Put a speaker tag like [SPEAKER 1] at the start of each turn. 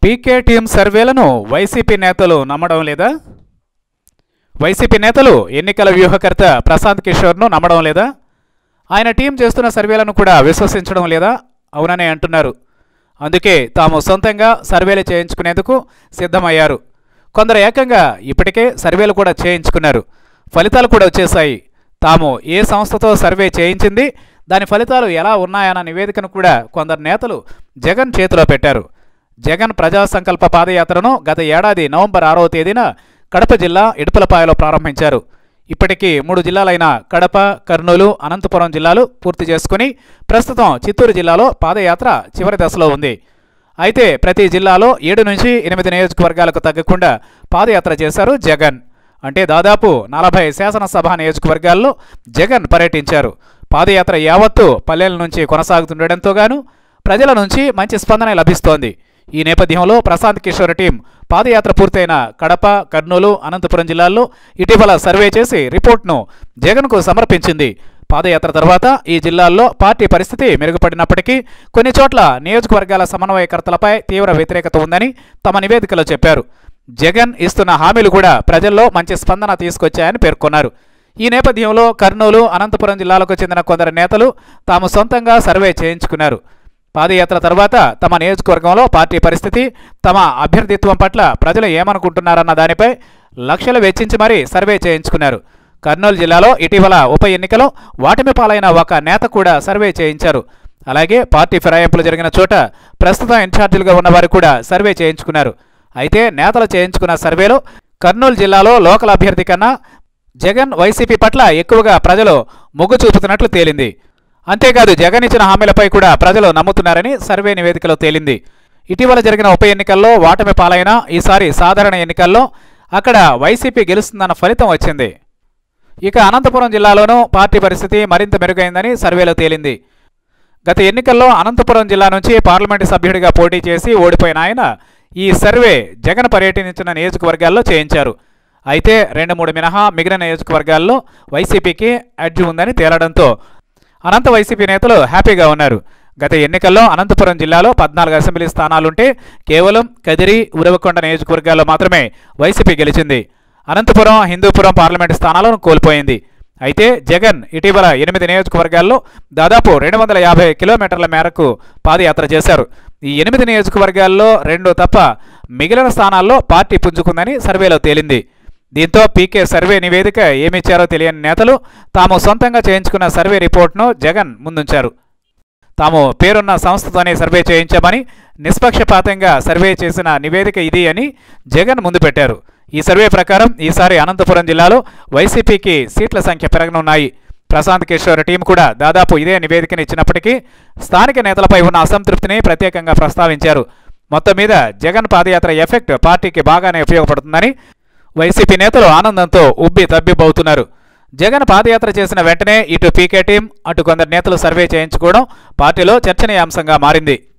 [SPEAKER 1] పీకే team సర్వేలను YCP నేతలు నమ్మడం లేదా వైసీపీ నేతలు ఎన్నికల వ్యూహకర్త ప్రశాంత్ కిషోర్ను నమ్మడం లేదా ఆయన టీం చేస్తున్న సర్వేలను కూడా విశ్వసించడం లేదా అవుననే అంటున్నారు అందుకే తాము సొంతంగా సర్వేలు చేయించుకునేందుకు సిద్ధమయ్యారు కొందరు ఏకంగా ఇప్పటికే సర్వేలు కూడా చేయించుకున్నారు ఫలితాలు కూడా వచ్చేశాయి తాము ఏ సంస్థతో సర్వే చేయించింది దాని ఫలితాలు ఎలా ఉన్నాయన్న నివేదికను కూడా కొందరు నేతలు జగన్ చేతిలో పెట్టారు జగన్ ప్రజా సంకల్ప పాదయాత్రను గత ఏడాది నవంబర్ ఆరవ తేదీన కడప జిల్లా ఇడుపులపాయలో ప్రారంభించారు ఇప్పటికీ మూడు జిల్లాలైన కడప కర్నూలు అనంతపురం జిల్లాలు పూర్తి చేసుకుని ప్రస్తుతం చిత్తూరు జిల్లాలో పాదయాత్ర చివరి దశలో ఉంది అయితే ప్రతి జిల్లాలో ఏడు నుంచి ఎనిమిది నియోజకవర్గాలకు తగ్గకుండా పాదయాత్ర చేశారు జగన్ అంటే దాదాపు నలభై శాసనసభ నియోజకవర్గాల్లో జగన్ పర్యటించారు పాదయాత్ర యావత్తు పల్లెల నుంచి కొనసాగుతుండటంతో గాను ప్రజల నుంచి మంచి స్పందన లభిస్తోంది ఈ నేపథ్యంలో ప్రశాంత్ కిషోర్ టీం పాదయాత్ర పూర్తయిన కడప కర్నూలు అనంతపురం జిల్లాల్లో ఇటీవల సర్వే చేసి రిపోర్ట్ను జగన్కు సమర్పించింది పాదయాత్ర తర్వాత ఈ జిల్లాల్లో పార్టీ పరిస్థితి మెరుగుపడినప్పటికీ కొన్ని చోట్ల నియోజకవర్గాల సమన్వయకర్తలపై తీవ్ర వ్యతిరేకత ఉందని తమ నివేదికలో చెప్పారు జగన్ ఇస్తున్న హామీలు కూడా ప్రజల్లో మంచి స్పందన తీసుకొచ్చాయని పేర్కొన్నారు ఈ నేపథ్యంలో కర్నూలు అనంతపురం జిల్లాలకు చెందిన కొందరు నేతలు తాము సొంతంగా సర్వే చేయించుకున్నారు పాదయాత్ర తర్వాత తమ నియోజకవర్గంలో పార్టీ పరిస్థితి తమ అభ్యర్థిత్వం పట్ల ప్రజలు ఏమనుకుంటున్నారన్న దానిపై లక్షలు వెచ్చించి మరీ సర్వే చేయించుకున్నారు కర్నూలు జిల్లాలో ఇటీవల ఉప ఎన్నికలో వాటమి పాలైన ఒక నేత కూడా సర్వే చేయించారు అలాగే పార్టీ ఫిరాయింపులు జరిగిన చోట ప్రస్తుతం ఇన్ఛార్జీలుగా ఉన్నవారు కూడా సర్వే చేయించుకున్నారు అయితే నేతలు చేయించుకున్న సర్వేలో కర్నూలు జిల్లాలో లోకల్ అభ్యర్థి కన్నా జగన్ వైసీపీ పట్ల ఎక్కువగా ప్రజలు మొగ్గు చూపుతున్నట్లు తేలింది అంతేకాదు జగన్ ఇచ్చిన హామీలపై కూడా ప్రజలు నమ్ముతున్నారని సర్వే నివేదికలో తేలింది ఇటీవల జరిగిన ఉప ఎన్నికల్లో వాటమి పాలైన ఈసారి సాధారణ ఎన్నికల్లో అక్కడ వైసీపీ గెలుస్తుందన్న ఫలితం వచ్చింది ఇక అనంతపురం జిల్లాలోనూ పార్టీ పరిస్థితి మరింత మెరుగైందని సర్వేలో తేలింది గత ఎన్నికల్లో అనంతపురం జిల్లా నుంచి పార్లమెంటు సభ్యుడిగా పోటీ చేసి ఓడిపోయిన ఆయన ఈ సర్వే జగన్ పర్యటించిన నియోజకవర్గాల్లో చేయించారు అయితే రెండు మూడు మినహా మిగిలిన నియోజకవర్గాల్లో వైసీపీకి అడ్జు ఉందని తేలడంతో అనంత వైసీపీ నేతలు హ్యాపీగా ఉన్నారు గత ఎన్నికల్లో అనంతపురం జిల్లాలో పద్నాలుగు అసెంబ్లీ స్థానాలుంటే కేవలం కదిరి ఉరవకొండ నియోజకవర్గాల్లో మాత్రమే వైసీపీ గెలిచింది అనంతపురం హిందూపురం పార్లమెంటు స్థానాలను కోల్పోయింది అయితే జగన్ ఇటీవల ఎనిమిది నియోజకవర్గాల్లో దాదాపు రెండు వందల యాభై కిలోమీటర్ల మేరకు పాదయాత్ర చేశారు ఈ ఎనిమిది నియోజకవర్గాల్లో రెండు తప్ప మిగిలిన స్థానాల్లో పార్టీ పుంజుకుందని సర్వేలో తేలింది దీంతో పీకే సర్వే నివేదిక ఏమిచ్చారో తెలియని నేతలు తాము సొంతంగా చేయించుకున్న సర్వే రిపోర్ట్ను జగన్ ముందుంచారు తాము పేరున్న సంస్థతోనే సర్వే చేయించామని నిష్పక్షపాతంగా సర్వే చేసిన నివేదిక ఇది అని జగన్ ముందు పెట్టారు ఈ సర్వే ప్రకారం ఈసారి అనంతపురం జిల్లాలో వైసీపీకి సీట్ల సంఖ్య పెరగనున్నాయి ప్రశాంత్ కిషోర్ టీం కూడా దాదాపు ఇదే నివేదికను ఇచ్చినప్పటికీ స్థానిక నేతలపై ఉన్న అసంతృప్తిని ప్రత్యేకంగా ప్రస్తావించారు మొత్తం మీద జగన్ పాదయాత్ర ఎఫెక్ట్ పార్టీకి బాగానే ఉపయోగపడుతుందని వైసీపీ నేతలు ఆనందంతో ఉబ్బి తబ్బిబ్బవుతున్నారు జగన్ పాదయాత్ర చేసిన వెంటనే ఇటు పీకే టీం అటు కొందరు నేతలు సర్వే చేయించుకోవడం పార్టీలో చర్చనీయాంశంగా మారింది